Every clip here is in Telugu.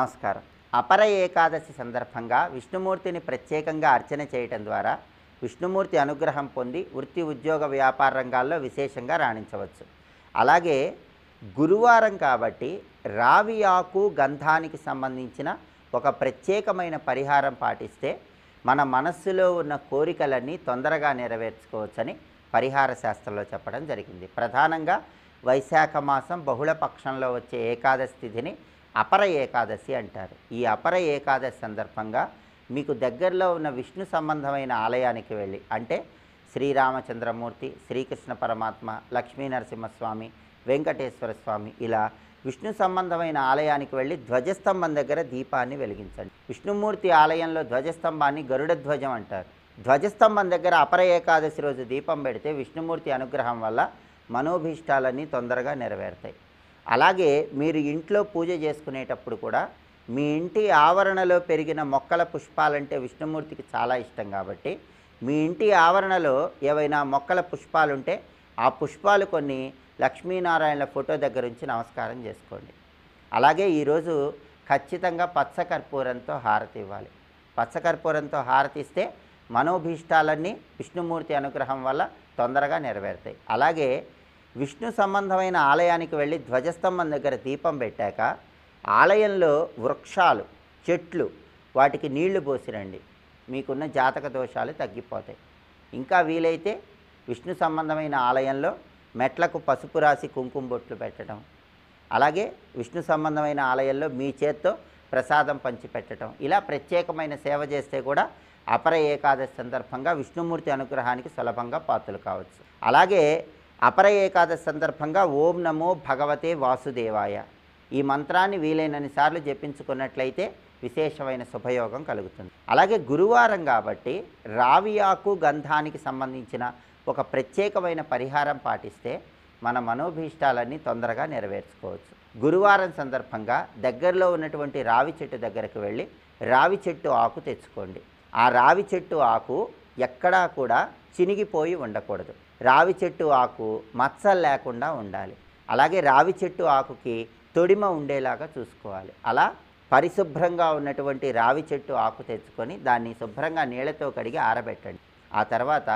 నమస్కారం అపర ఏకాదశి సందర్భంగా విష్ణుమూర్తిని ప్రత్యేకంగా అర్చన చేయటం ద్వారా విష్ణుమూర్తి అనుగ్రహం పొంది వృత్తి ఉద్యోగ వ్యాపార రంగాల్లో విశేషంగా రాణించవచ్చు అలాగే గురువారం కాబట్టి రావి ఆకు గంధానికి సంబంధించిన ఒక ప్రత్యేకమైన పరిహారం పాటిస్తే మన మనస్సులో ఉన్న కోరికలన్నీ తొందరగా నెరవేర్చుకోవచ్చని పరిహార శాస్త్రంలో చెప్పడం జరిగింది ప్రధానంగా వైశాఖ మాసం బహుళ పక్షంలో వచ్చే ఏకాదశి తిథిని అపర ఏకాదశి అంటారు ఈ అపర ఏకాదశి సందర్భంగా మీకు దగ్గరలో ఉన్న విష్ణు సంబంధమైన ఆలయానికి వెళ్ళి అంటే శ్రీరామచంద్రమూర్తి శ్రీకృష్ణ పరమాత్మ లక్ష్మీ నరసింహస్వామి వెంకటేశ్వర స్వామి ఇలా విష్ణు సంబంధమైన ఆలయానికి వెళ్ళి ధ్వజస్తంభం దగ్గర దీపాన్ని వెలిగించండి విష్ణుమూర్తి ఆలయంలో ధ్వజస్తంభాన్ని గరుడ ధ్వజం అంటారు ధ్వజస్తంభం దగ్గర అపర ఏకాదశి రోజు దీపం పెడితే విష్ణుమూర్తి అనుగ్రహం వల్ల మనోభీష్టాలన్నీ తొందరగా నెరవేరుతాయి అలాగే మీరు ఇంట్లో పూజ చేసుకునేటప్పుడు కూడా మీ ఇంటి ఆవరణలో పెరిగిన మొక్కల పుష్పాలంటే విష్ణుమూర్తికి చాలా ఇష్టం కాబట్టి మీ ఇంటి ఆవరణలో ఏవైనా మొక్కల పుష్పాలుంటే ఆ పుష్పాలు కొన్ని లక్ష్మీనారాయణల ఫోటో దగ్గర ఉంచి నమస్కారం చేసుకోండి అలాగే ఈరోజు ఖచ్చితంగా పచ్చకర్పూరంతో హారతి ఇవ్వాలి పచ్చకర్పూరంతో హారతి ఇస్తే మనోభీష్టాలన్నీ విష్ణుమూర్తి అనుగ్రహం వల్ల తొందరగా నెరవేరుతాయి అలాగే విష్ణు సంబంధమైన ఆలయానికి వెళ్ళి ధ్వజస్తంభం దగ్గర దీపం పెట్టాక ఆలయంలో వృక్షాలు చెట్లు వాటికి నీళ్లు పోసిరండి మీకున్న జాతక దోషాలు తగ్గిపోతాయి ఇంకా వీలైతే విష్ణు సంబంధమైన ఆలయంలో మెట్లకు పసుపు రాసి కుంకుమ బొట్లు పెట్టడం అలాగే విష్ణు సంబంధమైన ఆలయంలో మీ చేత్తో ప్రసాదం పంచిపెట్టడం ఇలా ప్రత్యేకమైన సేవ చేస్తే కూడా అపర ఏకాదశి సందర్భంగా విష్ణుమూర్తి అనుగ్రహానికి సులభంగా పాత్రలు కావచ్చు అలాగే అపర ఏకాదశి సందర్భంగా ఓం నమో భగవతే వాసుదేవాయ ఈ మంత్రాన్ని వీలైనన్ని సార్లు జపించుకున్నట్లయితే విశేషమైన శుభయోగం కలుగుతుంది అలాగే గురువారం కాబట్టి రావి ఆకు గంధానికి సంబంధించిన ఒక ప్రత్యేకమైన పరిహారం పాటిస్తే మన మనోభీష్టాలన్నీ తొందరగా నెరవేర్చుకోవచ్చు గురువారం సందర్భంగా దగ్గరలో ఉన్నటువంటి రావి చెట్టు దగ్గరకు వెళ్ళి రావి చెట్టు ఆకు తెచ్చుకోండి ఆ రావి చెట్టు ఆకు ఎక్కడా కూడా చినిగిపోయి ఉండకూడదు రావి చెట్టు ఆకు మచ్చలు లేకుండా ఉండాలి అలాగే రావి చెట్టు ఆకుకి తొడిమ ఉండేలాగా చూసుకోవాలి అలా పరిశుభ్రంగా ఉన్నటువంటి రావి చెట్టు ఆకు తెచ్చుకొని దాన్ని శుభ్రంగా నీళ్ళతో కడిగి ఆరబెట్టండి ఆ తర్వాత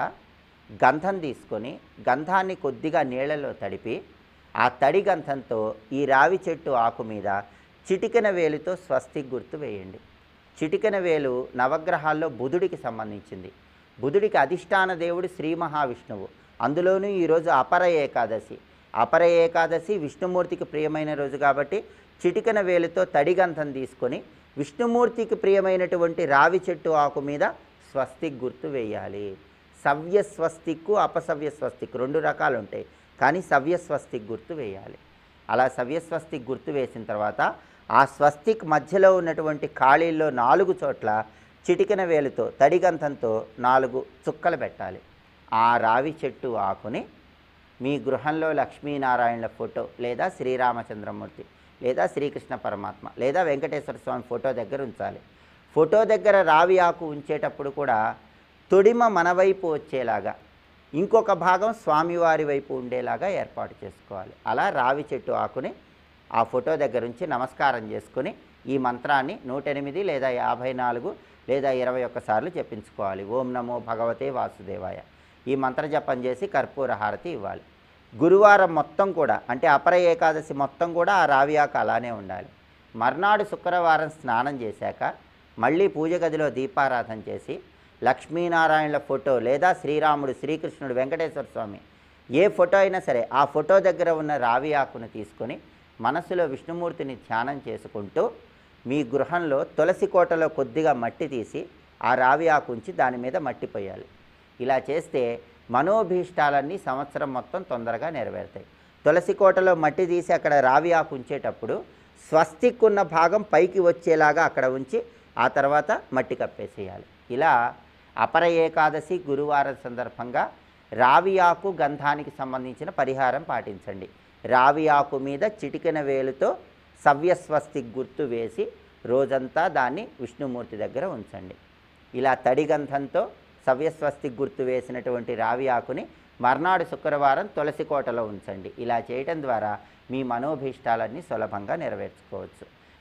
గంధం తీసుకొని గంధాన్ని కొద్దిగా నీళ్ళలో తడిపి ఆ తడి గంధంతో ఈ రావి చెట్టు ఆకు మీద చిటికెన వేలుతో స్వస్తిక్ గుర్తు వేయండి చిటికెన వేలు నవగ్రహాల్లో బుధుడికి సంబంధించింది బుధుడికి అధిష్టాన దేవుడు శ్రీ మహావిష్ణువు అందులోనూ ఈరోజు అపర ఏకాదశి అపర ఏకాదశి విష్ణుమూర్తికి ప్రియమైన రోజు కాబట్టి చిటికెన వేలుతో తడిగంధం తీసుకొని విష్ణుమూర్తికి ప్రియమైనటువంటి రావి చెట్టు ఆకు మీద స్వస్తిక్ గుర్తు వేయాలి సవ్య స్వస్తిక్కు అపసవ్య స్వస్తిక్ రెండు రకాలు ఉంటాయి కానీ సవ్య స్వస్తిక్ గుర్తు వేయాలి అలా సవ్య స్వస్తిక్ గుర్తు వేసిన తర్వాత ఆ స్వస్తిక్ మధ్యలో ఉన్నటువంటి ఖాళీల్లో నాలుగు చోట్ల చిటికెన వేలుతో తడిగంధంతో నాలుగు చుక్కలు పెట్టాలి ఆ రావి చెట్టు ఆకుని మీ గృహంలో లక్ష్మీనారాయణల ఫోటో లేదా శ్రీరామచంద్రమూర్తి లేదా శ్రీకృష్ణ పరమాత్మ లేదా వెంకటేశ్వర స్వామి ఫోటో దగ్గర ఉంచాలి ఫోటో దగ్గర రావి ఆకు ఉంచేటప్పుడు కూడా తొడిమ మన వైపు వచ్చేలాగా ఇంకొక భాగం స్వామివారి వైపు ఉండేలాగా ఏర్పాటు చేసుకోవాలి అలా రావి చెట్టు ఆకుని ఆ ఫోటో దగ్గర ఉంచి నమస్కారం చేసుకుని ఈ మంత్రాన్ని నూట ఎనిమిది లేదా యాభై నాలుగు లేదా ఇరవై ఒక్కసార్లు చెప్పించుకోవాలి ఓం నమో భగవతే వాసుదేవాయ ఈ మంత్ర జపం చేసి కర్పూర హారతి ఇవ్వాలి గురువారం మొత్తం కూడా అంటే అపర ఏకాదశి మొత్తం కూడా ఆ రావి ఆకు అలానే ఉండాలి మర్నాడు శుక్రవారం స్నానం చేశాక మళ్ళీ పూజ గదిలో దీపారాధన చేసి లక్ష్మీనారాయణల ఫోటో లేదా శ్రీరాముడు శ్రీకృష్ణుడు వెంకటేశ్వర స్వామి ఏ ఫోటో అయినా సరే ఆ ఫోటో దగ్గర ఉన్న రావి ఆకును తీసుకొని మనసులో విష్ణుమూర్తిని ధ్యానం చేసుకుంటూ మీ గృహంలో తులసి కోటలో కొద్దిగా మట్టి తీసి ఆ రావి ఆకు ఉంచి దాని మీద మట్టి పోయాలి ఇలా చేస్తే మనోభీష్టాలన్నీ సంవత్సరం మొత్తం తొందరగా నెరవేరుతాయి తులసి కోటలో మట్టి తీసి అక్కడ రావి ఆకు ఉంచేటప్పుడు స్వస్తిక్ ఉన్న భాగం పైకి వచ్చేలాగా అక్కడ ఉంచి ఆ తర్వాత మట్టి కప్పేసేయాలి ఇలా అపర ఏకాదశి గురువారం సందర్భంగా రావి ఆకు గంధానికి సంబంధించిన పరిహారం పాటించండి రావి ఆకు మీద చిటికెన వేలుతో సవ్యస్వస్తిక్ గుర్తు వేసి రోజంతా దాన్ని విష్ణుమూర్తి దగ్గర ఉంచండి ఇలా తడి గంధంతో సవ్యస్వస్తిక్ గుర్తు వేసినటువంటి రావి ఆకుని మర్నాడు శుక్రవారం తులసి కోటలో ఉంచండి ఇలా చేయటం ద్వారా మీ మనోభీష్టాలన్నీ సులభంగా నెరవేర్చుకోవచ్చు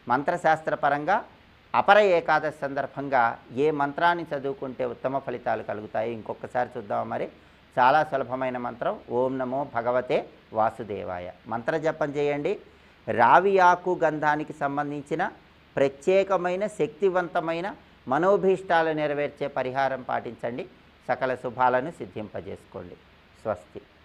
మంత్రశాస్త్రపరంగా అపర ఏకాదశి సందర్భంగా ఏ మంత్రాన్ని చదువుకుంటే ఉత్తమ ఫలితాలు కలుగుతాయి ఇంకొకసారి చూద్దాం మరి చాలా సులభమైన మంత్రం ఓం నమో భగవతే వాసుదేవాయ మంత్ర జపం చేయండి రావి ఆకు గంధానికి సంబంధించిన ప్రత్యేకమైన శక్తివంతమైన మనోభీష్టాలు నెరవేర్చే పరిహారం పాటించండి సకల శుభాలను సిద్ధింపజేసుకోండి స్వస్తి